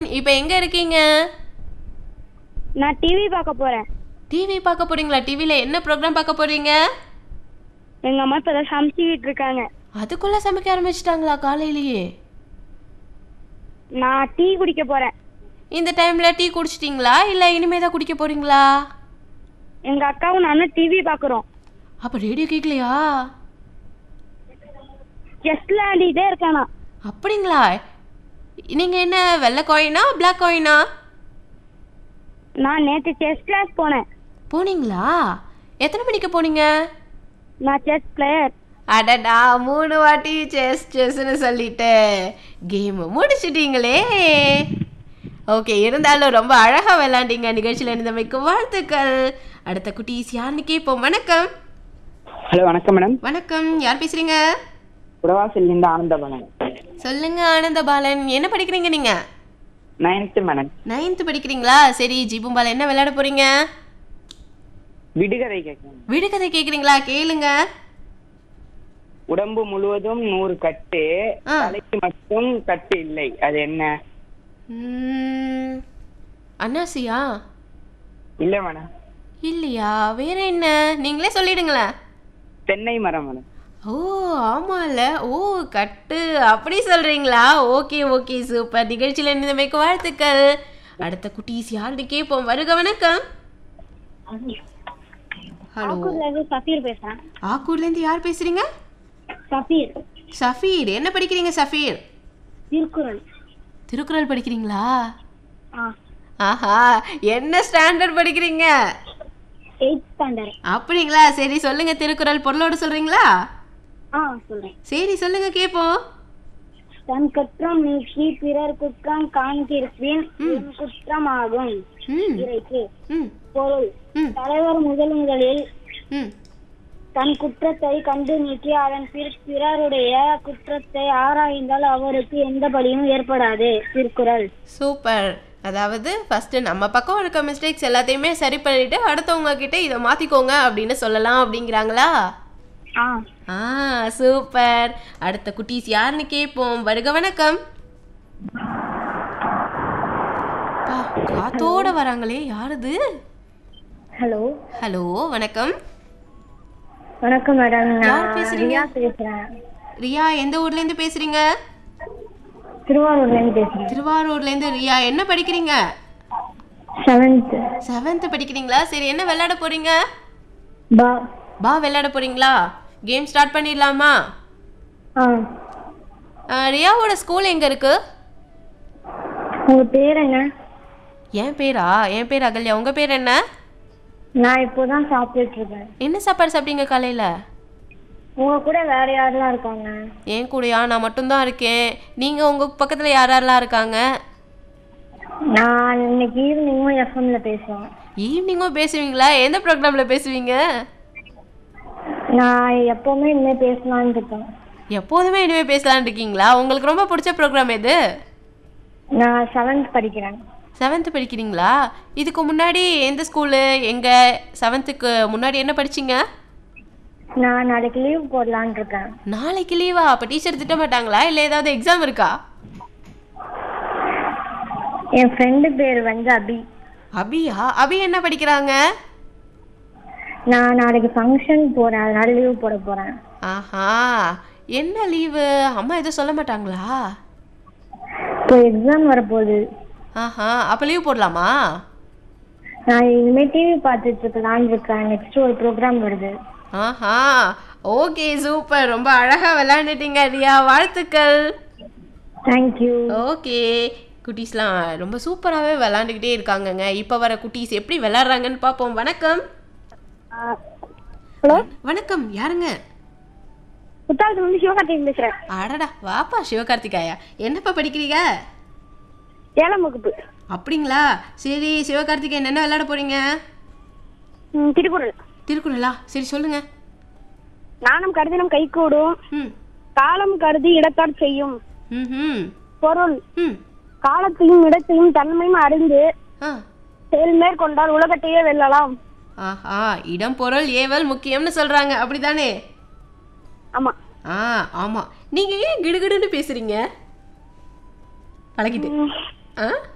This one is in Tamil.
இப்போ எங்க இருக்கீங்க நான் டிவி பார்க்க போறேன் டிவி பார்க்க போறீங்களா டிவில என்ன ப்ரோக்ராம் பார்க்க போறீங்க எங்க அம்மா இப்ப தான் சமைச்சிக்கிட்டு இருக்காங்க அதுக்குள்ள சமைக்க ஆரம்பிச்சிட்டாங்களா காலையிலேயே நான் டீ குடிக்க போறேன் இந்த டைம்ல டீ குடிச்சிட்டீங்களா இல்ல இனிமே தான் குடிக்க போறீங்களா எங்க அக்காவும் நானும் டிவி பாக்குறோம் அப்ப ரேடியோ கேட்கலையா செஸ் விளையாடிட்டே இருக்கேன் நான் அப்படிங்களா நீங்க என்ன வெள்ளை காயினா பிளாக் காயினா நான் நேத்து செஸ் கிளாஸ் போனேன் போனீங்களா எத்தனை மணிக்கு போனீங்க நான் செஸ் பிளேயர் அடடா மூணு வாட்டி செஸ் செஸ்ன்னு சொல்லிட்டு கேம் முடிச்சிட்டீங்களே ஓகே இருந்தாலும் ரொம்ப அழகா விளையாண்டீங்க நிகழ்ச்சியில் இருந்தமைக்கு வாழ்த்துக்கள் அடுத்த குட்டீஸ் யாருன்னு கேட்போம் வணக்கம் ஹலோ வணக்கம் மேடம் வணக்கம் யார் பேசுறீங்க உடவாசல்லேருந்து ஆனந்தபவன் சொல்லுங்க ஆனந்த பாலன் என்ன படிக்கிறீங்க நீங்க நைன்த்து மேடம் நைன்த் படிக்கிறீங்களா சரி ஜீபும்பால என்ன விளையாட போறீங்க விடுகதை கேட்குறேன் விடுகதை கேக்குறீங்களா கேளுங்க உடம்பு முழுவதும் நூறு கட்டு ஆ. தலைக்கு மட்டும் கட்டு இல்லை அது என்ன ம், அன்னாசியா இல்ல மேடம் இல்லையா வேற என்ன நீங்களே சொல்லிடுங்களேன் தென்னை மரம் மேடம் ஓ ஆமால ஓ கட்டு அப்படி சொல்றீங்களா ஓகே ஓகே சூப்பர் நிகழ்ச்சியில் இருந்தமைக்கு வாழ்த்துக்கள் அடுத்த குட்டீஸ் யாருன்னு கேட்போம் வருக வணக்கம் ஹலோ இருந்து சஃபீர் பேசுறேன் ஆக்கூர்ல இருந்து யார் பேசுறீங்க சஃபீர் சஃபீர் என்ன படிக்கிறீங்க சஃபீர் திருக்குறள் திருக்குறள் படிக்கிறீங்களா ஆ ஆஹா என்ன ஸ்டாண்டர்ட் படிக்கிறீங்க எயிட் ஸ்டாண்டர்ட் அப்படிங்களா சரி சொல்லுங்க திருக்குறள் பொருளோடு சொல்றீங்களா ஆ சொல்றேன் சரி சொல்லுங்க கேட்போம் தன் குற்றம் நீக்கி பிறர் குற்றம் காண்கிருப்பின் என் குற்றம் ஆகும் ம் இறைக்கு ம் பொருள் ம் தலைவர் முதல் முதலில் ம் தன் குற்றத்தை கண்டு நீக்கி அதன் பிற- பிறருடைய குற்றத்தை ஆராய்ந்தால் அவருக்கு எந்த பலியும் ஏற்படாது திருக்குறள் சூப்பர் அதாவது ஃபர்ஸ்ட் நம்ம பக்கம் இருக்க மிஸ்டேக்ஸ் எல்லாத்தையுமே சரி பண்ணிட்டு அடுத்தவங்க கிட்ட இதை மாத்திக்கோங்க அப்படின்னு சொல்லலாம் அப்படிங்கிறாங்களா ஆ ஆ சூப்பர் அடுத்த குட்டீஸ் யாருன்னு கேட்போம் வருக வணக்கம் பா, காத்தோட வராங்களே யாருது ஹலோ ஹலோ வணக்கம் வணக்கம் மேடம் யார் பேசுறீங்க? ரியா பேசுறேன் ரியா எந்த ஊர்ல இருந்து பேசுறீங்க திருவாரூர்ல இருந்து பேசுறேன் திருவாரூர்ல இருந்து ரியா என்ன படிக்கிறீங்க செவன்த் செவன்த் படிக்கிறீங்களா சரி என்ன விளையாட போறீங்க பா பா விளையாட போறீங்களா கேம் ஸ்டார்ட் பண்ணிடலாமா ஆ ஆ, ரியாவோட ஸ்கூல் எங்க இருக்கு உங்க பேர் என்ன என் பேரா என் பேர் அகல்யா உங்க பேர் என்ன நான் இப்போதான் சாப்பிட்டுட்டு இருக்கேன் என்ன சாப்பாடு சாப்பிட்டீங்க காலையில உங்க கூட வேற யாரெல்லாம் இருக்காங்க என் கூடயா நான் மட்டும்தான் இருக்கேன் நீங்க உங்க பக்கத்துல யார் யாரெல்லாம் இருக்காங்க நான் இன்னைக்கு ஈவினிங்கும் எஃப்எம்ல பேசுவேன் ஈவினிங்கும் பேசுவீங்களா எந்த ப்ரோக்ராம்ல பேசுவீங்க நான் எப்பவுமே இனிமே பேசலாம்னு இருக்கேன் எப்போதுமே இனிமே பேசலாம்னு இருக்கீங்களா உங்களுக்கு ரொம்ப பிடிச்ச ப்ரோக்ராம் எது நான் செவன்த் படிக்கிறேன் செவன்த் படிக்கிறீங்களா இதுக்கு முன்னாடி எந்த ஸ்கூலு எங்க செவன்த்துக்கு முன்னாடி என்ன படிச்சீங்க நான் நாளைக்கு லீவ் போடலான்னு இருக்கேன் நாளைக்கு லீவா அப்ப டீச்சர் திட்ட மாட்டாங்களா இல்ல ஏதாவது எக்ஸாம் இருக்கா என் ஃப்ரெண்டு பேர் வந்து அபி அபியா அபி என்ன படிக்கிறாங்க நான் நாளைக்கு ஃபங்க்ஷன் போறேன் அதனால லீவ் போட போறேன் ஆஹா என்ன லீவு அம்மா எதுவும் சொல்ல மாட்டாங்களா இப்போ எக்ஸாம் வரப்போகுது ஆஹா அப்ப லீவ் போடலாமா நான் இனிமே டிவி பார்த்துட்டு இருக்கலாம்னு இருக்கேன் நெக்ஸ்ட் ஒரு ப்ரோக்ராம் வருது ஆஹா ஓகே சூப்பர் ரொம்ப அழகா விளையாண்டுட்டீங்க ரியா வாழ்த்துக்கள் தேங்க்யூ ஓகே குட்டீஸ்லாம் ரொம்ப சூப்பராகவே விளாண்டுக்கிட்டே இருக்காங்கங்க இப்போ வர குட்டீஸ் எப்படி விளாட்றாங்கன்னு பார்ப்போம் வணக்கம் ஹலோ வணக்கம் யாருங்க புத்தாலத்துல இருந்து சிவகார்த்திகன் பேசுறேன் அடடா வாப்பா சிவகார்த்திகாயா என்னப்பா படிக்கிறீங்க ஏழாம் வகுப்பு அப்படிங்களா சரி சிவகார்த்திகேயன் என்ன விளையாட போறீங்க ம், திருக்குறள் திருக்குறளா சரி சொல்லுங்க நாணம் கருதினம் கைகூடும் ம் காலம் கருதி இடத்தார் செய்யும் ம் பொருள் ம் காலத்தையும் இடத்தையும் தன்மையும் அறிந்து ஆ செயல் மேற்கொண்டால் உலகத்தையே வெல்லலாம் ஆஹா இடம் பொருள் ஏவல் முக்கியம்னு சொல்றாங்க அப்படிதானே ஆமா ஆ ஆமா நீங்க ஏன் கிடுகிடுன்னு பேசுறீங்க பழகிட்டு ஆ